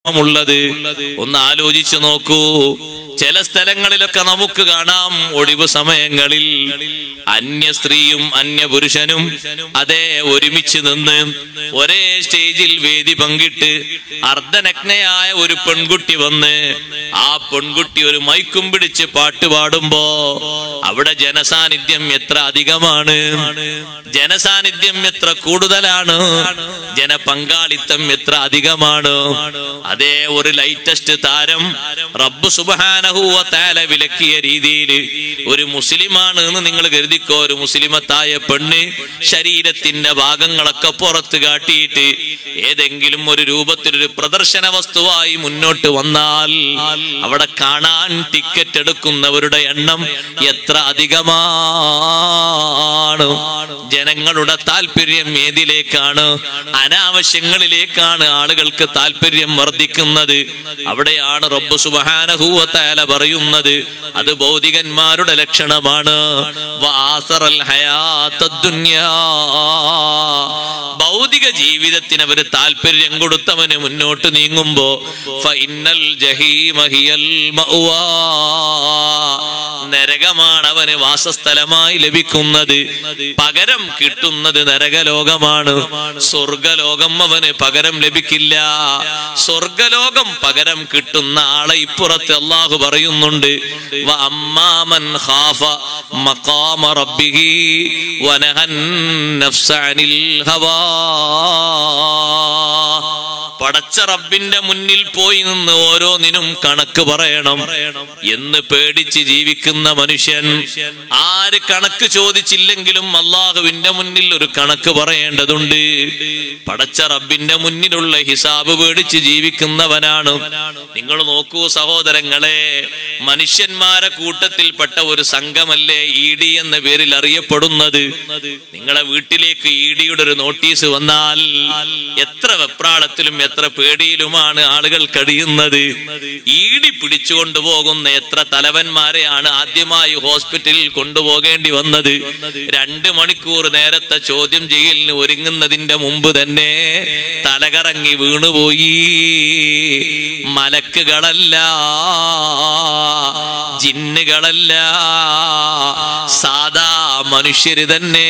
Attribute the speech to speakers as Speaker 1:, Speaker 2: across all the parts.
Speaker 1: ഉള്ളത് ഒന്ന് ആലോചിച്ചു നോക്കൂ ചില സ്ഥലങ്ങളിലൊക്കെ നമുക്ക് കാണാം ഒഴിവ് സമയങ്ങളിൽ അന്യ സ്ത്രീയും അന്യ പുരുഷനും അതേ ഒരുമിച്ച് നിന്ന് ഒരേ സ്റ്റേജിൽ വേദി പങ്കിട്ട് അർദ്ധനഗ്നയായ ഒരു പെൺകുട്ടി വന്ന് ആ പെൺകുട്ടി ഒരു മൈക്കും പിടിച്ച് പാട്ട് പാടുമ്പോ അവിടെ ജനസാന്നിധ്യം എത്ര അധികമാണ് ജനസാന്നിധ്യം എത്ര കൂടുതലാണ് ജനപങ്കാളിത്തം എത്ര അധികമാണ് അതേ ഒരു ലൈറ്റസ്റ്റ് താരം റബ്ബ് സുബഹാനഹുവ താല വിലക്കിയ രീതിയിൽ ഒരു മുസ്ലിമാണ് എന്ന് നിങ്ങൾ കരുതിക്കോ ഒരു മുസ്ലിമത്തായ പെണ്ണ് ശരീരത്തിന്റെ ഭാഗങ്ങളൊക്കെ പുറത്ത് കാട്ടിയിട്ട് ഏതെങ്കിലും ഒരു രൂപത്തിൽ ഒരു പ്രദർശന വസ്തുവായി മുന്നോട്ട് വന്നാൽ അവിടെ കാണാൻ ടിക്കറ്റ് എടുക്കുന്നവരുടെ എണ്ണം എത്ര അധികമാണ് ജനങ്ങളുടെ താല്പര്യം ഏതിലേക്കാണ് അനാവശ്യങ്ങളിലേക്കാണ് ആളുകൾക്ക് താല്പര്യം വർദ്ധിക്കുന്നത് അവിടെയാണ് റബ്ബ് സുബഹാനഹൂവത്താല പറയുന്നത് അത് ഭൗതികന്മാരുടെ ലക്ഷണമാണ് വാസറൽ ഹയാത്തദ് ദുന്യാ. ഭൗതിക ജീവിതത്തിന് അവര് താല്പര്യം കൊടുത്തവന് മുന്നോട്ട് നീങ്ങുമ്പോ ഫഇന്നൽ ജഹീമ ഹിയൽ മഅ്വാ. നരകമാണ് അവന് വാസസ്ഥലമായി ലഭിക്കുന്നത് പകരം കിട്ടുന്നത് നരകലോകമാണ് സ്വർഗലോകം അവന് പകരം ലഭിക്കില്ല സ്വർഗലോകം പകരം കിട്ടുന്ന ആളെ ഇപ്പുറത്ത് അള്ളാഹു പറയുന്നുണ്ട് വ അമ്മാമൻ ഖാഫ മഖാമ റബ്ബിഹി വനഹൻ നഫ്സ അനിൽ ഹവാ പടച്ച റബ്ബിന്റെ മുന്നിൽ പോയി നിന്ന് ഓരോന്നിനും കണക്ക് പറയണം എന്ന് പേടിച്ച് ജീവിക്കുന്ന മനുഷ്യൻ ആര് കണക്ക് ചോദിച്ചില്ലെങ്കിലും അള്ളാഹുവിന്റെ മുന്നിൽ ഒരു കണക്ക് പറയേണ്ടതുണ്ട് പടച്ച റബ്ബിന്റെ മുന്നിലുള്ള ഹിസാബ് പേടിച്ച് ജീവിക്കുന്നവനാണ് നിങ്ങൾ നോക്കൂ സഹോദരങ്ങളെ മനുഷ്യന്മാരെ കൂട്ടത്തിൽപ്പെട്ട ഒരു സംഘമല്ലേ ഇ ഡി എന്ന പേരിൽ അറിയപ്പെടുന്നത് നിങ്ങളെ വീട്ടിലേക്ക് ഇ ഡിയുടെ ഒരു നോട്ടീസ് വന്നാൽ എത്ര വെപ്രാളത്തിലും എത്ര പേടിയിലുമാണ് ആളുകൾ കഴിയുന്നത് ഇ ഡി പിടിച്ചുകൊണ്ടു പോകുന്ന എത്ര തലവന്മാരെയാണ് ആദ്യമായി ഹോസ്പിറ്റലിൽ കൊണ്ടുപോകേണ്ടി വന്നത് രണ്ട് മണിക്കൂർ നേരത്തെ ചോദ്യം ചെയ്യലിന് ഒരുങ്ങുന്നതിന്റെ മുമ്പ് തന്നെ തലകറങ്ങി വീണുപോയി മലക്കുകളല്ല ജിന്നുകളല്ല സാധാ മനുഷ്യര് തന്നെ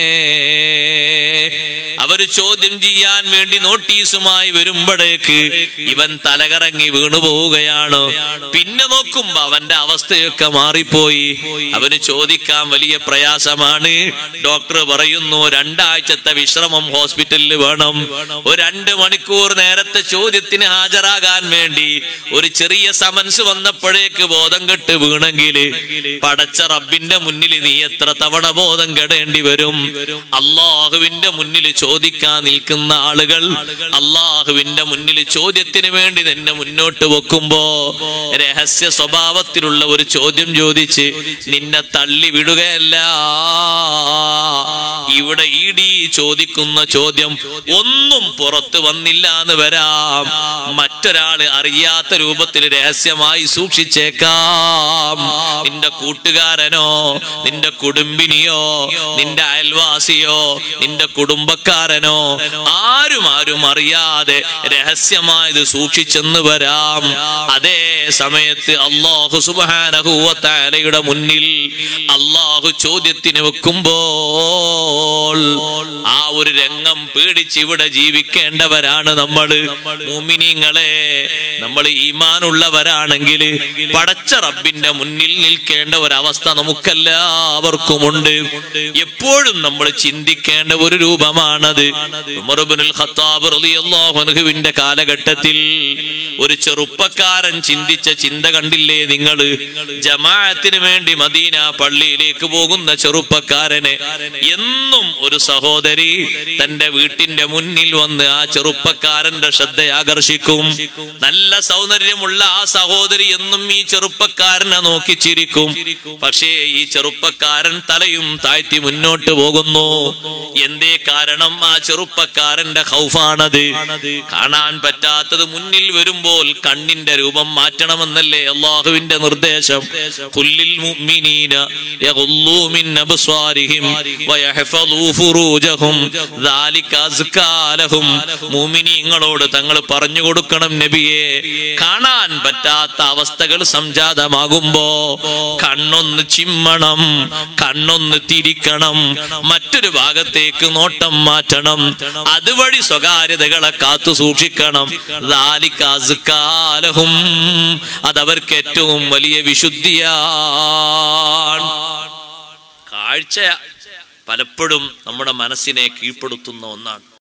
Speaker 1: അവര് ചോദ്യം ചെയ്യാൻ വേണ്ടി നോട്ടീസുമായി വരുമ്പോഴേക്ക് ഇവൻ തലകറങ്ങി വീണു പോവുകയാണ് പിന്നെ നോക്കുമ്പോ അവന്റെ അവസ്ഥയൊക്കെ മാറിപ്പോയി അവന് ചോദിക്കാൻ വലിയ പ്രയാസമാണ് ഡോക്ടർ പറയുന്നു രണ്ടാഴ്ചത്തെ വിശ്രമം ഹോസ്പിറ്റലിൽ വേണം ഒരു രണ്ട് മണിക്കൂർ നേരത്തെ ചോദ്യത്തിന് ഹാജരാകാൻ വേണ്ടി ഒരു ചെറിയ സമൻസ് വന്നപ്പോഴേക്ക് ബോധം കെട്ട് വീണെങ്കിൽ പടച്ച റബ്ബിന്റെ മുന്നിൽ നീ എത്ര തവണ ബോധം കെടേണ്ടി വരും അള്ളാഹുവിന്റെ മുന്നിൽ ചോദിക്കാൻ നിൽക്കുന്ന ആളുകൾ അള്ളാഹുവിന്റെ മുന്നിൽ ചോദ്യത്തിന് വേണ്ടി നിന്നെ മുന്നോട്ട് വെക്കുമ്പോ രഹസ്യ സ്വഭാവത്തിലുള്ള ഒരു ചോദ്യം ചോദിച്ച് നിന്നെ തള്ളി വിടുകയല്ല ഇവിടെ ഇ ഡി ചോദിക്കുന്ന ചോദ്യം ഒന്നും പുറത്തു വന്നില്ല എന്ന് വരാം മറ്റൊരാള് അറിയാത്ത രൂപത്തിൽ രഹസ്യമായി സൂക്ഷിച്ചേക്കാം നിന്റെ കൂട്ടുകാരനോ നിന്റെ കുടുംബിനിയോ നിന്റെ അയൽവാസിയോ നിന്റെ കുടുംബക്കാരനോ ആരും ആരും അറിയാതെ രഹസ്യമായത് സൂക്ഷിച്ചെന്ന് വരാം അതേ സമയത്ത് അള്ളാഹു സുബാനഹുവത്താലയുടെ മുന്നിൽ അള്ളാഹു ചോദ്യത്തിന് വെക്കുമ്പോൾ ആ ഒരു രംഗം പേടിച്ച് ഇവിടെ ജീവിക്കേണ്ടവരാണ് നമ്മള് മുമിനിങ്ങളെ നമ്മൾ ഈമാനുള്ളവരാണെങ്കിൽ പടച്ച റബ്ബിന്റെ മുന്നിൽ നിൽക്കേണ്ട ഒരവസ്ഥ നമുക്കെല്ലാവർക്കുമുണ്ട് എപ്പോഴും നമ്മൾ ചിന്തിക്കേണ്ട ഒരു രൂപമാണത് ഉമറുബ്നുൽ ഖത്താബ് റളിയല്ലാഹു അൻഹുവിന്റെ കാലഘട്ടത്തിൽ ഒരു ചെറുപ്പക്കാരൻ ചിന്തിച്ച ചിന്ത കണ്ടില്ലേ നിങ്ങൾ ജമാഅത്തിന് വേണ്ടി മദീന പള്ളിയിലേക്ക് പോകുന്ന ചെറുപ്പക്കാരനെ എന്നും ഒരു സഹോദരി തന്റെ വീട്ടിന്റെ മുന്നിൽ വന്ന് ആ ചെറുപ്പക്കാരന്റെ ശ്രദ്ധ ആകർഷിക്കും നല്ല സൗന്ദര്യമുള്ള ആ സഹോദരി എന്നും ഈ ചെറുപ്പക്കാരനെ നോക്കി ചിരിക്കും പക്ഷേ ഈ ചെറുപ്പക്കാരൻ തലയും താഴ്ത്തി മുന്നോട്ട് പോകുന്നു എന്തേ കാരണം ആ ചെറുപ്പക്കാരന്റെ ഹൗഫാണത് കാണാൻ പറ്റാത്തത് മുന്നിൽ വരുമ്പോൾ കണ്ണിന്റെ രൂപം മാറ്റണമെന്നല്ലേ അള്ളാഹുവിന്റെ നിർദ്ദേശം കുല്ലിൽ മുഅ്മിനീന യഗുല്ലൂ മിൻ അബ്സ്വാരിഹിം വയഹ്ഫളൂ ഫുറൂജഹും ദാലിക അസ്കാലഹും മുഅ്മിനീങ്ങളോട് തങ്ങൾ പറഞ്ഞു കൊടുക്കണം നബിയെ കാണാൻ പറ്റാത്ത അവസ്ഥകൾ സംജാതമാകുമ്പോ കണ്ണൊന്ന് ചിമ്മണം കണ്ണൊന്ന് തിരിക്കണം മറ്റൊരു ഭാഗത്തേക്ക് നോട്ടം മാറ്റണം അതുവഴി സ്വകാര്യതകളെ കാത്തു സൂക്ഷിക്കണം ദാലിക അസ്കാലഹും അതവർക്ക് ഏറ്റവും വലിയ വിശുദ്ധിയാണ് കാഴ്ച പലപ്പോഴും നമ്മുടെ മനസ്സിനെ കീഴ്പ്പെടുത്തുന്ന ഒന്നാണ്